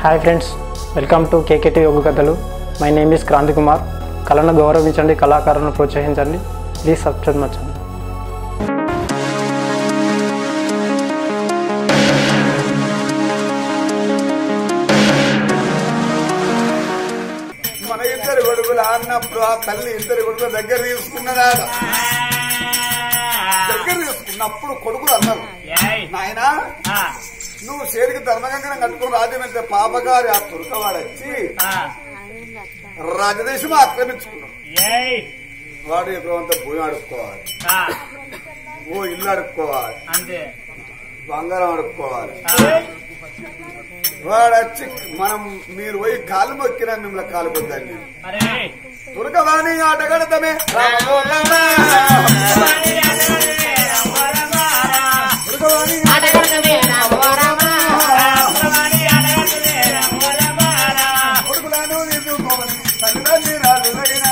Hi friends welcome to KKT యోగ కథలు my name is Kranthi Kumar కళను గౌరవించండి కళాకారులను ప్రోత్సహించండి ప్లీజ్ సబ్స్క్రైబ్ మచ్చండి మన ఇద్దరు కొడుకులు అన్నప్పుడు ఆ తల్లి ఇద్దరు కొడుకుల దగ్గర తీసుకున్నదా దగ్గర తీసుకున్నప్పుడు కొడుకులు అన్నారు నాయన నువ్వు చేతికి ధర్మగంగనం కట్టుకుని రాజ్యం వెళ్తే పాపగారి ఆ తురకవాడు వచ్చి రాజదేశం ఆక్రమించుకున్నాడు వాడు ఎప్పుడంతా భూమి అడుక్కోవాలి ఓ ఇల్లు అడుక్కోవాలి అంతే బంగారం అడుక్కోవాలి వాడు వచ్చి మనం మీరు పోయి కాలు మొక్కినా మిమ్మల్ని కాలు పొద్దాన్ని అరే తురకవాణి ఆటగడతమే తురకవాణి కొడుకులను నిలుపుకోవాలి తల్లిదండ్రి రాజులైనా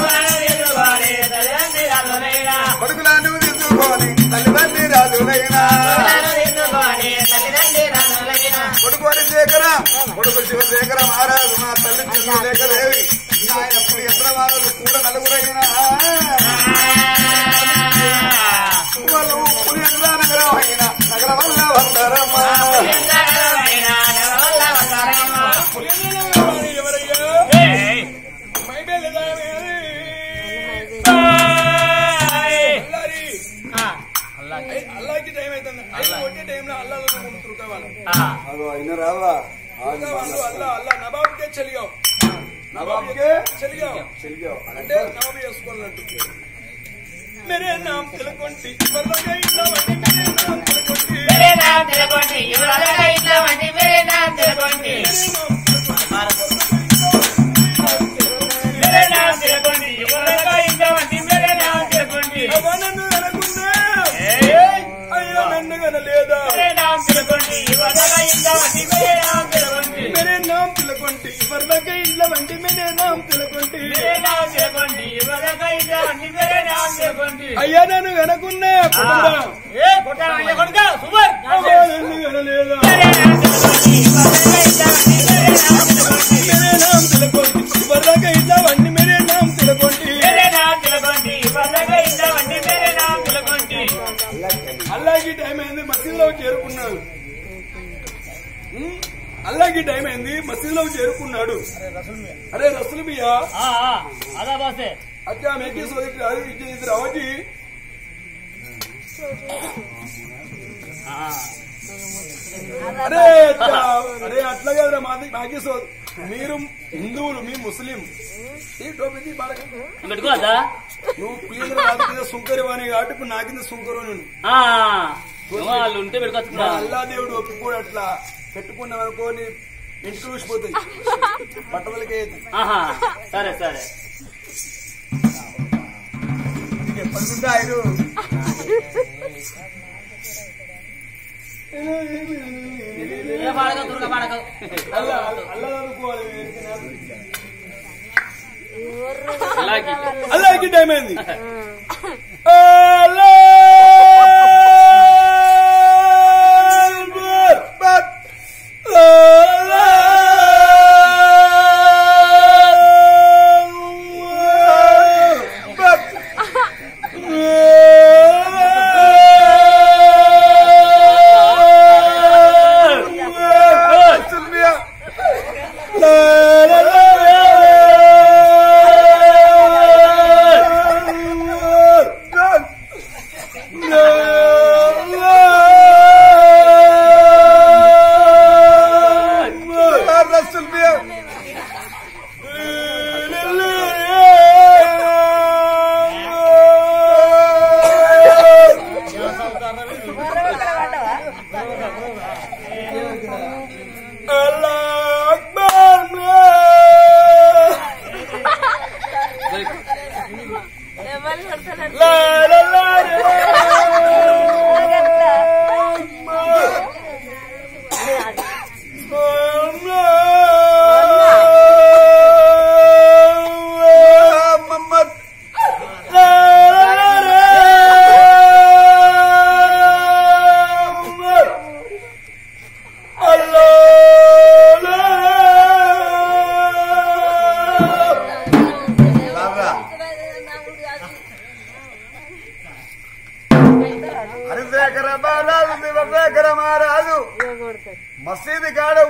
కొడుకులను నిలుపుకోవాలి తల్లిదండ్రి రాజులైనా కొడుకు అని శేఖర కొడుకు శివశేఖర మహారాజు మా తల్లి చంద్రశేఖరేవి ఆయన ఎప్పుడు ఎక్కడ వాళ్ళు కూడా నలుగురైనా వాళ్ళు పులియంద్ర నగరం అయిన నగరం వల్ల వందరమ్మా అల్లాకి టైం అవుతుంది ఐదు కొట్టే టైంలో అల్లాలో తురుకోవాలి అదో అయిన రావా అల్లా అల్లా నవాబ్కే చెలిగావు నవాబ్కే చెలిగావు చెల్లియో అంటే నవాబు చేసుకోవాలంటు మేరే నామ్ తెలుకొంటి వల్లగా ఇట్లా వంటి మేరే నామ్ తెలుకొంటి అవ్వ నన్ను అనకున్నా అయ్యో నన్ను కనలేదా మేరే నామ్ తెలుకొంటి వల్లగా ఇట్లా వంటి మేరే నామ్ తెలుకొంటి అయ్యా నన్ను కనుకున్నా అవ్వ నన్ను కనలేదా మేరే నామ్ తెలుకొంటి వల్లగా ఇట్లా వంటి మేరే నామ్ తెలుకొంటి అల్లాకి టైం అయింది మసీదులో చేరుకున్నాడు ఉమ్, అల్లాకి టైం అయింది మసీదులో చేరుకున్నాడు అరే రసులు బియ్యా అదా బాసే अच्छा मैं क्या सोच रहा हूँ इधर इधर आओ जी అరే అచ్చా, అరే అట్లా కదరా మాది మాకే సో మీరు హిందువులు మీ ముస్లిం ఈ టోపీ బాగా పెట్టుకోవద్దా నువ్వు పిల్లలు రాదు కింద సుంకరి అని కాబట్టి ఇప్పుడు నా కింద సుంకరు అని ఉంది. వాళ్ళు ఉంటే పెట్టుకోవచ్చు మా అల్లా దేవుడు ఒప్పుకోడు అట్లా పెట్టుకున్నాం అనుకో నీ ఇంటికి చూసిపోతాయి బట్టలకే ఆహా సరే సరే ఎప్పటికుంటే ఆయన ఏ పాడక దుర్గ పాడక అల్లా అల్లా అనుకోవాలి అలాగే అల్లాకి టైం అయింది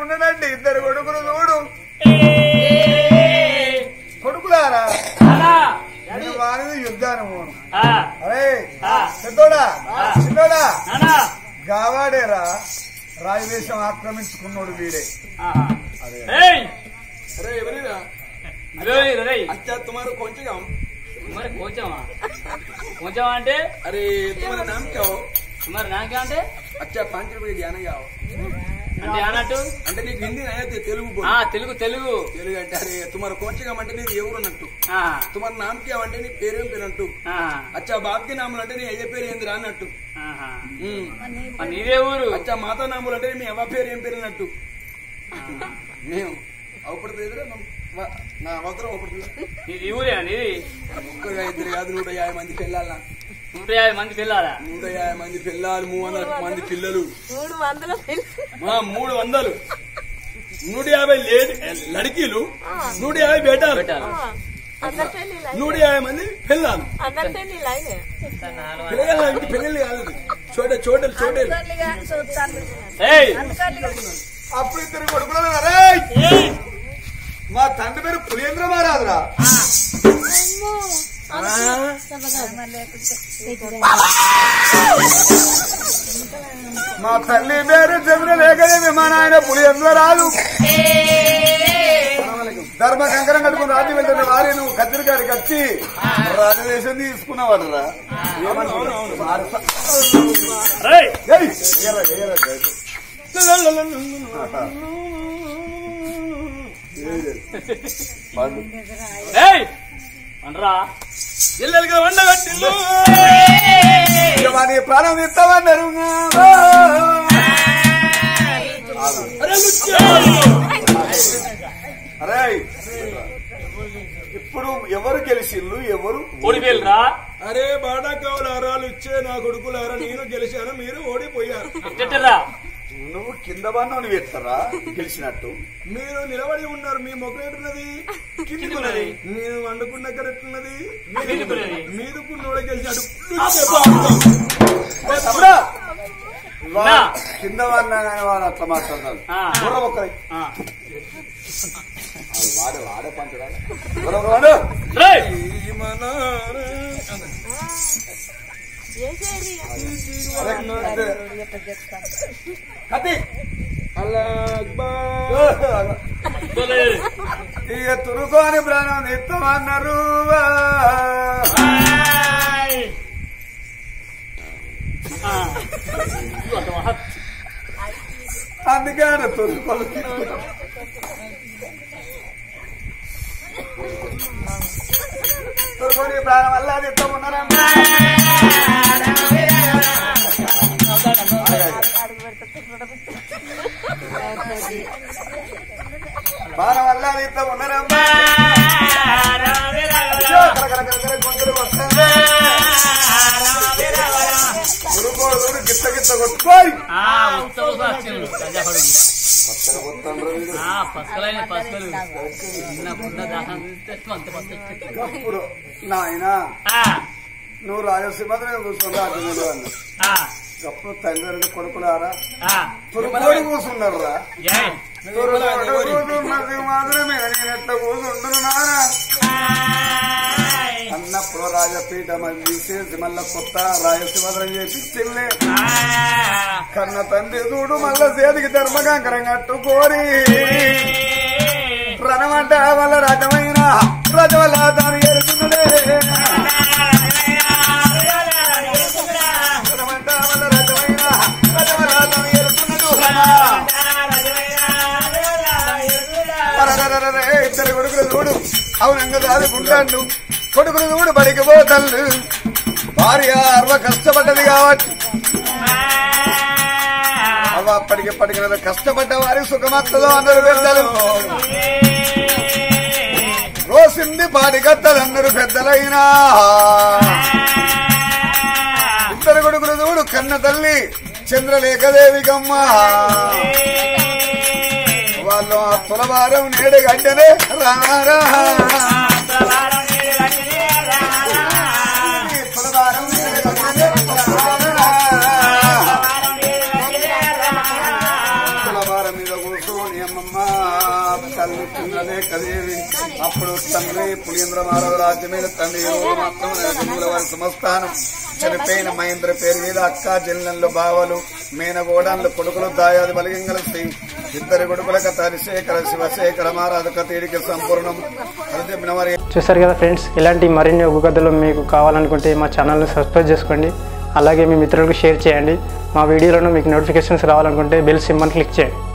ఉండనండి ఇద్దరు కొడుకులు చూడు కొడుకులారా అలా. నేను వారిని యుద్ధాన్ని పోను ఆ, అరే ఆ. పెద్దోడా చిన్నోడా నానా. గావాడేరా రాయదేశం ఆక్రమించుకున్నాడు వీడే ఆహా. ఏయ్, అరే ఎవరిరా రేయ్, రేయ్. अच्छा तुम्हारा कौन सा गाँव మరి కొంచెమా కొంచెం అంటే अरे तुम्हारा नाम क्या हो మరి నాకే అంటే अच्छा पाँच रुपये ध्यान जाओ అంటే అన్నట్టు అంటే నీకు హిందీ నైతే తెలుగు బోల్. ఆ తెలుగు తెలుగు తెలుగు అంటే అరే తుమారు కోచగం అంటే నీది ఎవరు అన్నట్టు ఆ, తుమారు నామ్ క్యా అంటే నీ పేరేం పేరు అంటూ ఆ, అచ్చా బాబ్కి నాములు అంటే నీ అయ్య పేరు ఏందిరా అన్నట్టు ఆహా. ఉమ్. మరి నీదే ఊరు అచ్చా మాతా నాములు అంటే మీ అవ్వ పేరు ఏం పేరు అన్నట్టు మేము అవపడుతుంది నా అవసరం అవపడుతుంది నీది ఊరేనా నీది ఒక్కగా ఇద్దరు కాదు నూట యాభై మంది పిల్లల నూట యాభై మంది పిల్లారా నూట యాభై మంది పిల్లలు మూడు వందల మంది పిల్లలు మూడు వందల పిల్ల- మా మూడు వందలు నూట యాభై లేడీ లడికీలు నూట యాభై బేటాలు పెట్టారు ఆ, అందరి పెళ్లిళ్ళు అయినాయి. నూట యాభై మంది పిల్లలు అందరి పెళ్లిళ్ళు అయినాయి. పిల్లలు ఇంటి పెళ్ళిళ్ళు కాదు చోట చోటలు చోటలు అందుకనిగా చూస్తాను. ఏయ్ అందుకనిగా అప్పుడు ఇద్దరు కొడుకులు అరే ఏయ్ మా తండ్రి పేరు పులేంద్ర మహారాజురా మా తల్లి పేరు చంద్రలేఖదేవి మా నాయన పులింద్ర రాజు ధర్మ కంకరం కట్టుకుని రాజ్యం వెళ్తున్న వారి నువ్వు కత్తిరి గారికి వచ్చి రాజదేశం తీసుకున్నవాడురా ఏమనుకున్నావు వారస- రేయ్ ఏయ్, ఏయరా, ఏయరా, ఏయ్. పండు. ఏయ్ అనరా ఇల్లలుగా వండగట్టిల్లు ఇక వారి ప్రాణం ఇస్తామన్నారు అరే లుచ్చా. అరే ఇప్పుడు ఎవరు గెలిచిల్లు ఎవరు ఓడిపోయిల్రా అరే బాడా కావులారాలు ఇచ్చే నా కొడుకులారా నేను గెలిచాను మీరు ఓడిపోయారు ఎట్టెట్టరా నువ్వు కింద బాగా నువ్వు ఎత్తరా గెలిచినట్టు మీరు నిలబడి ఉన్నారు మీ ముఖం ఎట్టున్నది కిందికున్నది నేను వండుకున్న ఎట్టున్నది మీదికున్నది మీదుకున్నోడే గెలిచాడు లుచ్చే బాడుకో. తమ్ముడా, వా- నా. కింద వాడినా కానీ వాడు అట్లా మాట్లాడతాడు ఆ. బుర్ర ఒక్కరే ఆ. వాడే వాడే పంచడా బుర్ర వాడు రేయ్ ఈ మనారా. చేసేది అరే, అదే. కత్తి అల్లా అక్బర్. తోలేరు. ఇక తురుకోని ప్రాణం ఇస్తామన్నారు ఆయ్. ఆ. ఇదిగో అంత మహా- అందుకే ఆయన తురుకోలు తీసుకుంటాం తురుకోని ప్రాణం వల్ల అది ఇస్తామన్నారమ్మా ప్రాణం వల్ల అది ఇస్తామన్నారమ్మా అయ్యో, కరకరకరకర గొంతులు వస్తుంది. తురుకోడు చూడు గిత్త గిత్త కొట్టుకోయి ఆ, ఉత్త ఉత్త వచ్చిండు. ప్రజాపడు. ఆ, పసుకలైన పసుకలు చిన్న పున్న దాహం తెచ్చు, అంత పసుకలు. అప్పుడు నాయన ఆ, నువ్వు రాజసింహతో కూర్చుని రాజుడు అన్న ఆ, అప్పుడు తండ్రి రెండు కొడుకులారా ఆ. తురుకోడు కూర్చున్నారు రా ఏయ్. తురుకోడు కూర్చున్నది మాత్రమే నేను ఎట్లా కూర్చుంటున్నా నాన్న అన్నప్పుడు రాజపీఠం అది తీసేసి మళ్ళా కొత్త రాజసింహం చేపించింది కన్న తండ్రి చూడు మళ్ళా చేతికి ధర్మకంకరం కట్టుకోరి రణమంట వల్ల రథమైన రథవల్ల దాని ఎరుకునుడే రణమంట వల్ల రథమైన రథవల్ల దాని ఎరుకున్నాడు అరరరరరే, ఇద్దరు కొడుకులు చూడు అవునంగా దాదుకుంటాడు కొడుకులు చూడు బడికి పోతల్లు భార్య అర్వ కష్టపడ్డది కాబట్టి అవ అప్పటికి పడిగిన కష్టపడ్డ వారి సుఖమత్తదో అందరు పెద్దలు రోసింది పాడి కత్తలు అందరు పెద్దలైనా ఇద్దరు కొడుకులు చూడు కన్న తల్లి చంద్రలేఖదేవి గమ్మ వాళ్ళు ఆ తులవారం నేడు గడ్డనే రారా తులవారం నేడు గడ్డనే రారా. తులవారం మీద కూర్చొని ఉన్నదే కదేవి అప్పుడు తండ్రి పులీంద్ర మహారాజు రాజ్యం మీద తండ్రి ఎవరు మాత్రం జన్ముల వారి సమస్థానం చనిపోయిన మహేంద్ర పేరు మీద అక్క చెల్లెళ్ళు బావలు మేనగోడన్లు కొడుకులు దాయాది బలిగం కలిసి ఇద్దరు కొడుకుల కథ హరిశేఖర శివశేఖర మహారాజు కథ ఈడికి సంపూర్ణం అది చెప్పిన వారి చూసారు కదా ఫ్రెండ్స్ ఇలాంటి మరిన్ని ఒగ్గు కథలు మీకు కావాలనుకుంటే మా ఛానల్ని సబ్స్క్రైబ్ చేసుకోండి అలాగే మీ మిత్రులకు షేర్ చేయండి మా వీడియోలను మీకు నోటిఫికేషన్స్ రావాలనుకుంటే బెల్ సింబల్ క్లిక్ చేయండి